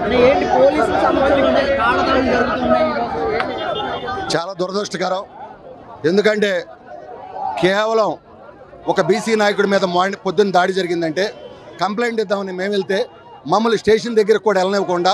ఏంటి పోలీసుల సమక్షంలోనే కాళ్ళదాడులు జరుగుతున్నాయి ఈరోజు ఏంటి? చాలా దురదృష్టకరం ఎందుకంటే కేవలం ఒక బీసీ నాయకుడి మీద మార్నింగ్ పొద్దున్న దాడి జరిగిందంటే కంప్లైంట్ ఇద్దామని మేము వెళ్తే మమ్మల్ని స్టేషన్ దగ్గరకు కూడా వెళ్ళనివ్వకుండా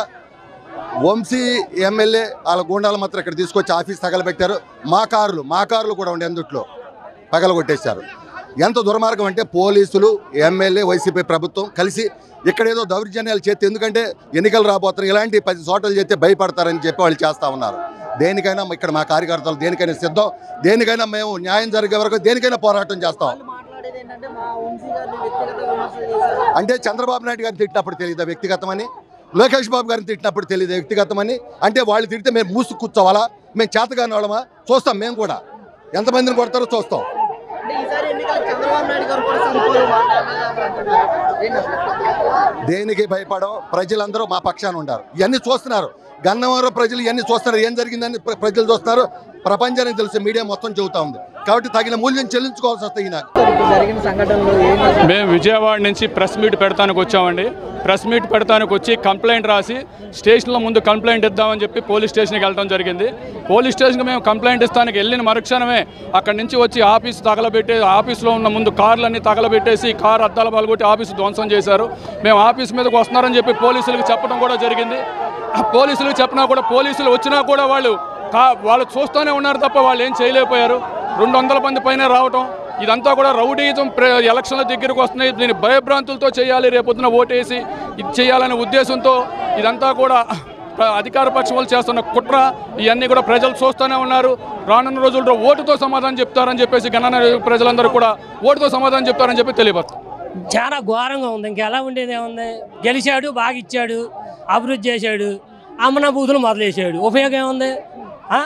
వంశీ ఎమ్మెల్యే వాళ్ళ గుండాలు మాత్రం ఇక్కడ తీసుకొచ్చి ఆఫీస్ తగలబెట్టారు మా కార్లు మా కార్లు కూడా ఉండే అందుట్లో పగలగొట్టేశారు ఎంత దుర్మార్గం అంటే పోలీసులు ఎమ్మెల్యే వైసీపీ ప్రభుత్వం కలిసి ఇక్కడేదో దౌర్జన్యాలు చేస్తే ఎందుకంటే ఎన్నికలు రాబోతున్నారు ఇలాంటి పది చోట్ల చేస్తే భయపడతారని చెప్పి వాళ్ళు చేస్తూ ఉన్నారు దేనికైనా ఇక్కడ మా కార్యకర్తలు దేనికైనా సిద్ధం దేనికైనా మేము న్యాయం జరిగే వరకు దేనికైనా పోరాటం చేస్తాం వాళ్ళు మాట్లాడేది ఏంటంటే మా వంశీ గారిని వ్యక్తిగత విమర్శలు చేశారు అంటే చంద్రబాబు నాయుడు గారిని తిట్టినప్పుడు తెలియదా వ్యక్తిగతమని లోకేష్ బాబు గారిని తిట్టినప్పుడు తెలియదు వ్యక్తిగతమని అంటే వాళ్ళు తిడితే మేము మూసు కూర్చోవాలా మేము చేతగాని వాళ్ళమా చూస్తాం మేము కూడా ఎంతమందిని కొడతారో చూస్తాం అంటే ఈసారి ఎన్నికలు చంద్రబాబు నాయుడు గారు కూడా సరిపోరు మాట్లాడారు ఏంటి అసలు? దేనికి భయపడం ప్రజలందరూ మా పక్షాన ఉంటారు ఇవన్నీ చూస్తున్నారు గన్నవరం ప్రజలు ఇవన్నీ చూస్తున్నారు ఏం జరిగిందని ప్ర- ప్రజలు చూస్తున్నారు ప్రపంచానికి తెలుసు మీడియా మొత్తం చెబుతా ఉంది కాబట్టి తగిన మూల్యం చెల్లించుకోవాల్సి వస్తాయి నాకు ఇప్పుడు జరిగిన సంఘటనలు ఏంటి అసలు? మేము విజయవాడ నుంచి ప్రెస్ మీట్ పెడతానికి వచ్చామండి ప్రెస్ మీట్ పెడతానికి వచ్చి కంప్లైంట్ రాసి స్టేషన్లో ముందు కంప్లైంట్ ఇద్దామని చెప్పి పోలీస్ స్టేషన్కి వెళ్ళడం జరిగింది పోలీస్ స్టేషన్కి మేము కంప్లైంట్ ఇస్తానికి వెళ్ళిన మరుక్షణమే అక్కడి నుంచి వచ్చి ఆఫీస్ తగలబెట్టే ఆఫీస్లో ఉన్న ముందు కార్లన్నీ తగలబెట్టేసి కార్ అద్దాల పాల్గొట్టి ఆఫీస్ ధ్వంసం చేశారు మేము ఆఫీస్ మీదకి వస్తున్నారని చెప్పి పోలీసులకు చెప్పడం కూడా జరిగింది ఆ పోలీసులకు చెప్పినా కూడా పోలీసులు వచ్చినా కూడా వాళ్ళు కా వాళ్ళు చూస్తూనే ఉన్నారు తప్ప వాళ్ళు ఏం చేయలేకపోయారు రెండు వందల మంది పైన రావటం ఇదంతా కూడా రౌడీజం ప్ర- ఎలక్షన్ల దగ్గరకు వస్తున్నాయి దీన్ని భయభ్రాంతులతో చేయాలి రేపొద్దున ఓటేసి ఇది చేయాలనే ఉద్దేశంతో ఇదంతా కూడా ప్ర- అధికార పక్షం వాళ్ళు చేస్తున్న కుట్ర ఇవన్నీ కూడా ప్రజలు చూస్తూనే ఉన్నారు రానున్న రోజుల్లో ఓటుతో సమాధానం చెప్తారని చెప్పేసి గణన ప్రజలందరూ కూడా ఓటుతో సమాధానం చెప్తారని చెప్పి తెలియపరుస్తారు చాలా ఘోరంగా ఉంది ఇంకెలా ఉండేది ఏముంది గెలిచాడు బాగా ఇచ్చాడు అభివృద్ధి చేశాడు అమ్మన బూతులు మొదలేసాడు ఉపయోగం ఏముంది ఆ?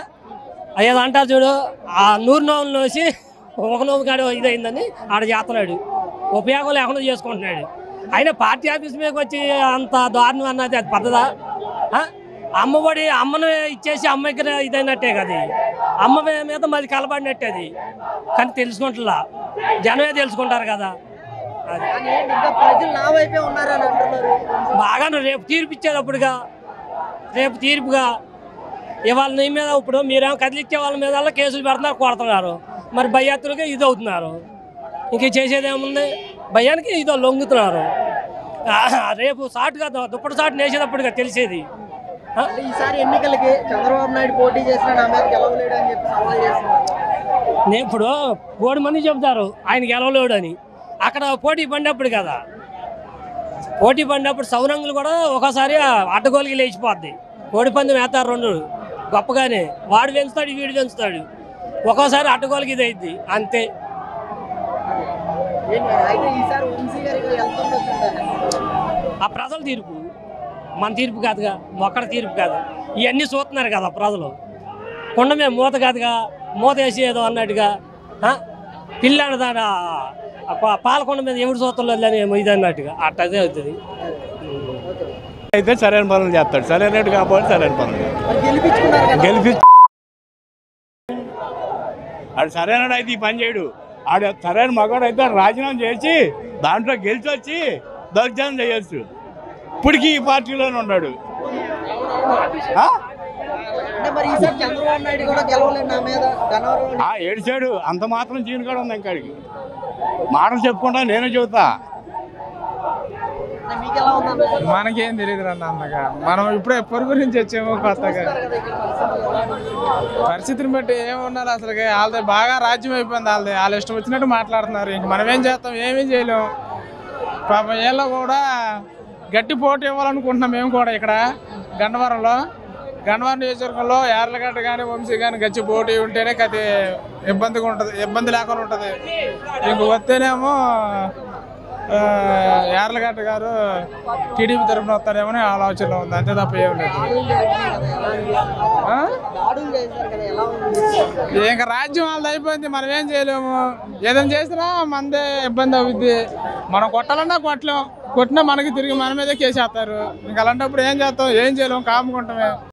ఏదో అంటారు చూడు ఆ నూరు నోములు వేసి ఒక నోము కాడ ఇదైందని ఆడ చేస్తున్నాడు ఉపయోగం లేకుండా చేసుకుంటున్నాడు అయినా పార్టీ ఆఫీస్ మీదకి వచ్చి అంత దారుణం అన్నది అది పద్ధదా ఆ? అమ్మఒడి అమ్మను ఇచ్చేసి అమ్మకి ఇదైనట్టే కదా అమ్మ మీద మళ్ళీ కలబడినట్టే అది కానీ తెలుసుకుంటులా జనమే తెలుసుకుంటారు కదా అది కానీ ఏంటి ఇంకా ప్రజలు నా వైపే ఉన్నారని అంటున్నారు బాగా రేపు తీర్పు ఇచ్చేటప్పుడుగా రేపు తీర్పుగా ఇవాళ నీ మీద ఇప్పుడు మీరేమో కదిలిచ్చే వాళ్ళ మీద కేసులు పెడుతున్నారు కొడుతున్నారు మరి భయాత్తులుగా ఇది అవుతున్నారు ఇంక చేసేది ఏముంది భయానికి ఇదో లొంగుతున్నారు ఆ, రేపు సాటుగా దుప్పటి సాటు నేసేటప్పుడుగా తెలిసేది ఆ? అంటే ఈసారి ఎన్నికలకి చంద్రబాబు నాయుడు పోటీ చేసిన నా మీద గెలవలేడు అని చెప్పి సవాల్ చేస్తున్నారు నేను ఇప్పుడు కోడి మంది చెబుతారు ఆయన గెలవలేడు అని అక్కడ పోటీ పడినప్పుడు కదా పోటీ పడినప్పుడు సౌరంగులు కూడా ఒకసారి అడ్డగోలికి లేచిపోద్ది కోడి పందెం వేస్తారు రెండు గొప్పగానే వాడు పెంచుతాడు వీడు పెంచుతాడు ఒక్కోసారి అడ్డగోలికి ఇది అయింది అంతే ఏంటి అయితే ఈసారి వంశీ గారికి వెళ్తుండొచ్చు అంటారు. ఆ ప్రజల తీర్పు మన తీర్పు కాదుగా ఒక్కడ తీర్పు కాదు ఇవన్నీ చూస్తున్నారు కదా ప్రజలు కొండమే మూత కాదుగా మూత వేసి ఏదో అన్నట్టుగా ఆ? పిల్లాడు దాని పాలకొండ మీద ఎవడు చూస్తలేదు అని ఇది అన్నట్టుగా అట్టదే అవుతుంది అయితే సరైన పనులు చేస్తాడు సరైనట్టు కాబట్టి సరైన పనులు మరి గెలిపించుకున్నారు కదా గెలిపి ఆడు సరైన అయితే ఈ పని చేయడు ఆడు సరైన మగవాడు అయితే రాజీనామా చేసి దాంట్లో గెలిచి వచ్చి దౌర్జన్యం చేయొచ్చు ఇప్పటికీ ఈ పార్టీలోనే ఉన్నాడు ఆ? అంటే మరి ఈసారి చంద్రబాబు నాయుడు కూడా గెలవలేదు నా మీద గన్నవరం ఆ ఏడిచాడు అంత మాత్రం జీవన కూడా ఉంది ఇంకాడికి మాటలు చెప్పుకుంటా నేనే చెబుతా అంటే మీకు ఎలా ఉందన్న మనకేం తెలియదు అన్న అన్నగా మనం ఇప్పుడే పొరుగు నుంచి వచ్చాము కొత్తగా పరిస్థితిని బట్టి ఏమి ఉండాలి అసలు వాళ్ళది బాగా రాజ్యం అయిపోయింది వాళ్ళది వాళ్ళు ఇష్టం వచ్చినట్టు మాట్లాడుతున్నారు ఇంక మనం ఏం చేస్తాం ఏమీ చేయలేం పాపం వీళ్ళు కూడా గట్టి పోటీ ఇవ్వాలనుకుంటున్నాం మేము కూడా ఇక్కడ గన్నవరంలో గన్నవరం నియోజకవర్గంలో యార్లగడ్డ కానీ వంశీ కానీ గచ్చి పోటీ ఉంటేనే కది ఇబ్బందిగా ఉంటుంది ఇబ్బంది లేకుండా ఉంటుంది ఇంక వస్తేనేమో ఆ, యార్లగడ్డ గారు టీడీపీ తరఫున వస్తారేమో ఆలోచనలో ఉంది అంతే తప్ప ఏం లేదు ఆ? దాడులు చేశారు కదా ఎలా ఉంది ఇంకా రాజ్యం వాళ్ళది అయిపోయింది మనం ఏం చేయలేము ఏదైనా చేసినా మనదే ఇబ్బంది అవుద్ది మనం కొట్టాలన్నా కొట్టలేం కొట్టినా మనకి తిరిగి మన మీదే కేసేస్తారు ఇంకా అలాంటప్పుడు ఏం చేస్తాం ఏం చేయలేం కాముకుంటామే